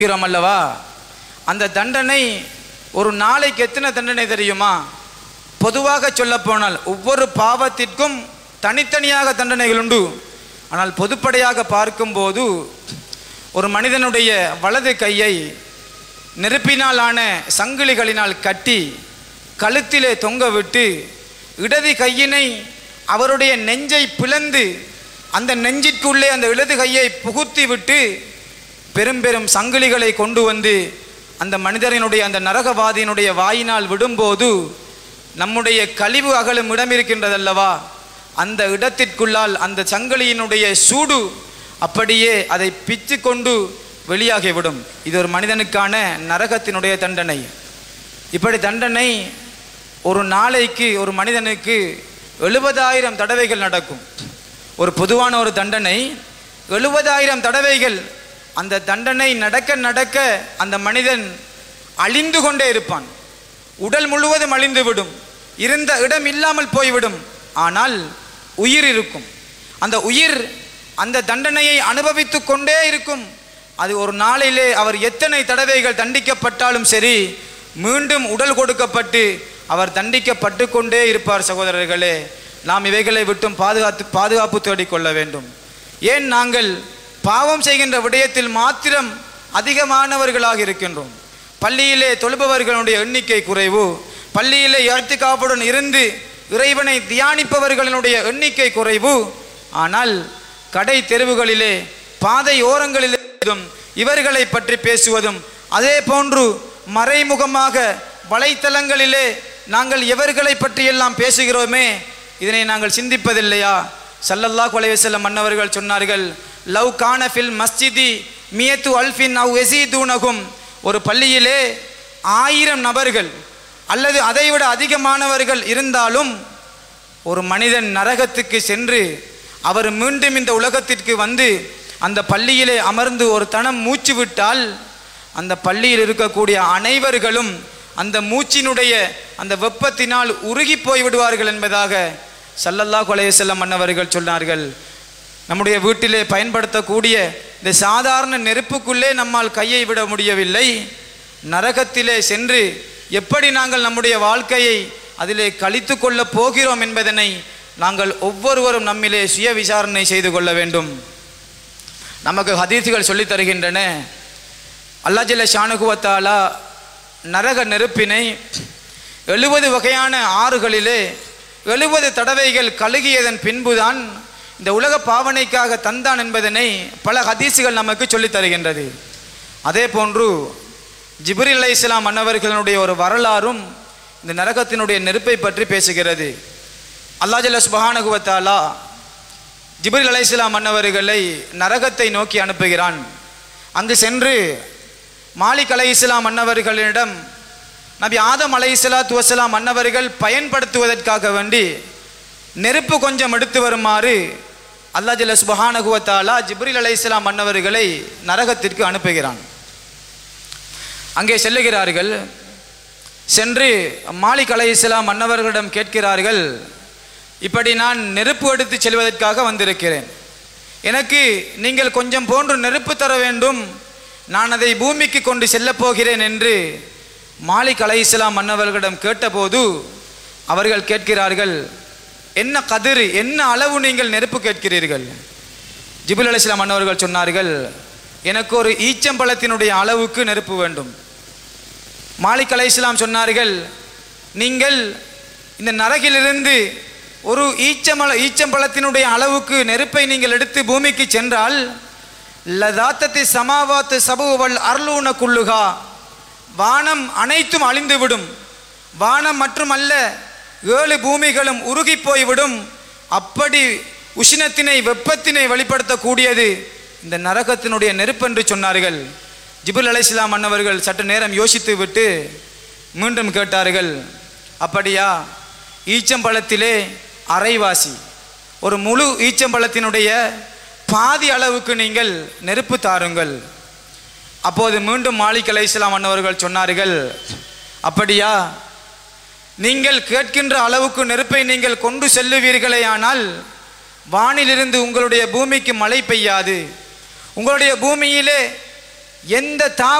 இருக்கிறோம் அல்லவா அந்த தண்டனை ஒரு நாளைக்கு எத்தனை தண்டனை தெரியுமா பொதுவாக சொல்லப்போனால் ஒவ்வொரு பாவத்திற்கும் தனித்தனியாக தண்டனைகள் உண்டு ஆனால் பொதுப்படையாக பார்க்கும்போது ஒரு மனிதனுடைய வலது கையை நெருப்பினால் ஆன சங்கிலிகளினால் கட்டி கழுத்திலே தொங்க விட்டு இடது கையினை அவருடைய நெஞ்சை பிளந்து அந்த நெஞ்சிற்குள்ளே அந்த இடது கையை புகுத்தி விட்டு பெரும் பெரும் சங்கிலிகளை கொண்டு வந்து அந்த மனிதரினுடைய அந்த நரகவாதியினுடைய வாயினால் விடும்போது நம்முடைய கழிவு அகலும் இடம் இருக்கின்றதல்லவா அந்த இடத்திற்குள்ளால் அந்த சங்கிலியினுடைய சூடு அப்படியே அதை பிச்சு கொண்டு வெளியாகிவிடும் இது ஒரு மனிதனுக்கான நரகத்தினுடைய தண்டனை இப்படி தண்டனை ஒரு நாளைக்கு ஒரு மனிதனுக்கு எழுபதாயிரம் தடவைகள் நடக்கும் ஒரு பொதுவான ஒரு தண்டனை எழுபதாயிரம் தடவைகள் அந்த தண்டனை நடக்க நடக்க அந்த மனிதன் அழிந்து கொண்டே இருப்பான் உடல் முழுவதும் அழிந்து விடும் இருந்த இடம் இல்லாமல் போய்விடும் ஆனால் உயிர் இருக்கும் அந்த உயிர் அந்த தண்டனையை அனுபவித்து கொண்டே இருக்கும் அது ஒரு நாளிலே அவர் எத்தனை தடவைகள் தண்டிக்கப்பட்டாலும் சரி மீண்டும் உடல் கொடுக்கப்பட்டு அவர் தண்டிக்கப்பட்டு கொண்டே இருப்பார் சகோதரர்களே நாம் இவைகளை விட்டும் பாதுகாத்து பாதுகாப்பு தேடிக்கொள்ள வேண்டும் ஏன் நாங்கள் பாவம் செய்கின்ற விடயத்தில் மாத்திரம் அதிகமானவர்களாக இருக்கின்றோம் பள்ளியிலே தொழுபவர்களுடைய எண்ணிக்கை குறைவு பள்ளியிலே இறத்து காப்புடன் இருந்து இறைவனை தியானிப்பவர்களுடைய எண்ணிக்கை குறைவு ஆனால் கடை தெருவுகளிலே பாதை ஓரங்களிலே இவர்களை பற்றி பேசுவதும் அதே போன்று மறைமுகமாக வலைத்தளங்களிலே நாங்கள் எவர்களை பற்றியெல்லாம் பேசுகிறோமே இதனை நாங்கள் சிந்திப்பதில்லையா சல்லல்லாஹு அலைஹி வஸல்லம் மன்னவர்கள் சொன்னார்கள் லவ் கான ஃபில் மஸ்ஜிதி மியத்து அல்ஃபின் அவ் எசீதூனகும் ஒரு பள்ளியிலே ஆயிரம் நபர்கள் அல்லது அதைவிட அதிகமானவர்கள் இருந்தாலும் ஒரு மனிதன் நரகத்துக்கு சென்று அவர் மீண்டும் இந்த உலகத்திற்கு வந்து அந்த பள்ளியிலே அமர்ந்து ஒரு தனம் மூச்சு விட்டால் அந்த பள்ளியில் இருக்கக்கூடிய அனைவர்களும் அந்த மூச்சினுடைய அந்த வெப்பத்தினால் உருகி போய் விடுவார்கள் என்பதாக சல்லல்லாஹு அலைஹி வஸல்லம் மன்னவர்கள் சொன்னார்கள் நம்முடைய வீட்டிலே பயன்படுத்தக்கூடிய இந்த சாதாரண நெருப்புக்குள்ளே நம்மால் கையை விட முடியவில்லை நரகத்திலே சென்று எப்படி நாங்கள் நம்முடைய வாழ்க்கையை அதிலே கழித்து கொள்ளப் போகிறோம் என்பதனை நாங்கள் ஒவ்வொருவரும் நம்மிலே சுய விசாரணை செய்து கொள்ள வேண்டும் நமக்கு ஹதீஸுகள் சொல்லித் தருகின்றன அல்லா ஜல்ல ஷானுகுவத்தாலா நரக நெருப்பினை எழுபது வகையான ஆறுகளிலே எழுபது தடவைகள் கழுகியதன் பின்புதான் இந்த உலக பாவனைக்காக தந்தான் என்பதனை பல ஹதீஸுகள் நமக்கு சொல்லித் தருகின்றது அதே போன்று ஜிப்ரில் அலை இஸ்லாம் மன்னவர்களுடைய ஒரு வரலாறும் இந்த நரகத்தினுடைய நெருப்பை பற்றி பேசுகிறது அல்லாஹ் ஜல்ல சுபஹானகுவத்தாலா ஜிப்ரில் அலை இஸ்லாம் மன்னவர்களை நரகத்தை நோக்கி அனுப்புகிறான் அங்கு சென்று மாலிக் அலை இஸ்லாம் மன்னவர்களிடம் நபி ஆதம் அலை இஸ்லாத்து வசலாம் மன்னவர்கள் பயன்படுத்துவதற்காக வேண்டி நெருப்பு கொஞ்சம் எடுத்து வருமாறு அல்லா ஜல்ல சுபஹானகுவத்தாலா ஜிப்ரில் அலை இஸ்லாம் மன்னவர்களை நரகத்திற்கு அனுப்புகிறான் அங்கே செல்லுகிறார்கள் சென்று மாலிக் அலை இஸ்லாம் மன்னவர்களிடம் கேட்கிறார்கள் இப்படி நான் நெருப்பு எடுத்து செல்வதற்காக வந்திருக்கிறேன் எனக்கு நீங்கள் கொஞ்சம் போன்று நெருப்பு தர வேண்டும் நான் அதை பூமிக்கு கொண்டு செல்லப் போகிறேன் என்று மாலிக் அலை இஸ்லாம் மன்னவர்களிடம் கேட்டபோது அவர்கள் கேட்கிறார்கள் என்ன கதிர் என்ன அளவு நீங்கள் நெருப்பு கேட்கிறீர்கள் ஜிபுல் அலி இஸ்லாம் மன்னவர்கள் சொன்னார்கள் எனக்கு ஒரு ஈச்சம்பழத்தினுடைய அளவுக்கு நெருப்பு வேண்டும் மாலிக் அலை இஸ்லாம் சொன்னார்கள் நீங்கள் இந்த நரகிலிருந்து ஒரு ஈச்சமல ஈச்சம்பழத்தினுடைய அளவுக்கு நெருப்பை நீங்கள் எடுத்து பூமிக்கு சென்றால் லதாத்தத்தி சமாவாத்து சபுவல் அர்லூன குள்ளுகா வானம் அனைத்தும் அழிந்துவிடும் வானம் மட்டுமல்ல ஏழு பூமிகளும் உருகி போய்விடும் அப்படி உஷ்ணத்தினை வெப்பத்தினை வெளிப்படுத்தக்கூடியது இந்த நரகத்தினுடைய நெருப்பென்று சொன்னார்கள் ஜிபுல் அலைஸ்லாம் மன்னவர்கள் சற்று நேரம் யோசித்து விட்டு மீண்டும் கேட்டார்கள் அப்படியா ஈச்சம்பழத்திலே அரைவாசி ஒரு முழு ஈச்சம்பழத்தினுடைய பாதி அளவுக்கு நீங்கள் நெருப்பு தாருங்கள் அப்போது மீண்டும் மாலிக் அலை இஸ்லாம் அன்னவர்கள் சொன்னார்கள் அப்படியா நீங்கள் கேட்கின்ற அளவுக்கு நெருப்பை நீங்கள் கொண்டு செல்லுவீர்களே ஆனால் வானிலிருந்து உங்களுடைய பூமிக்கு மழை பெய்யாது உங்களுடைய பூமியிலே எந்த தா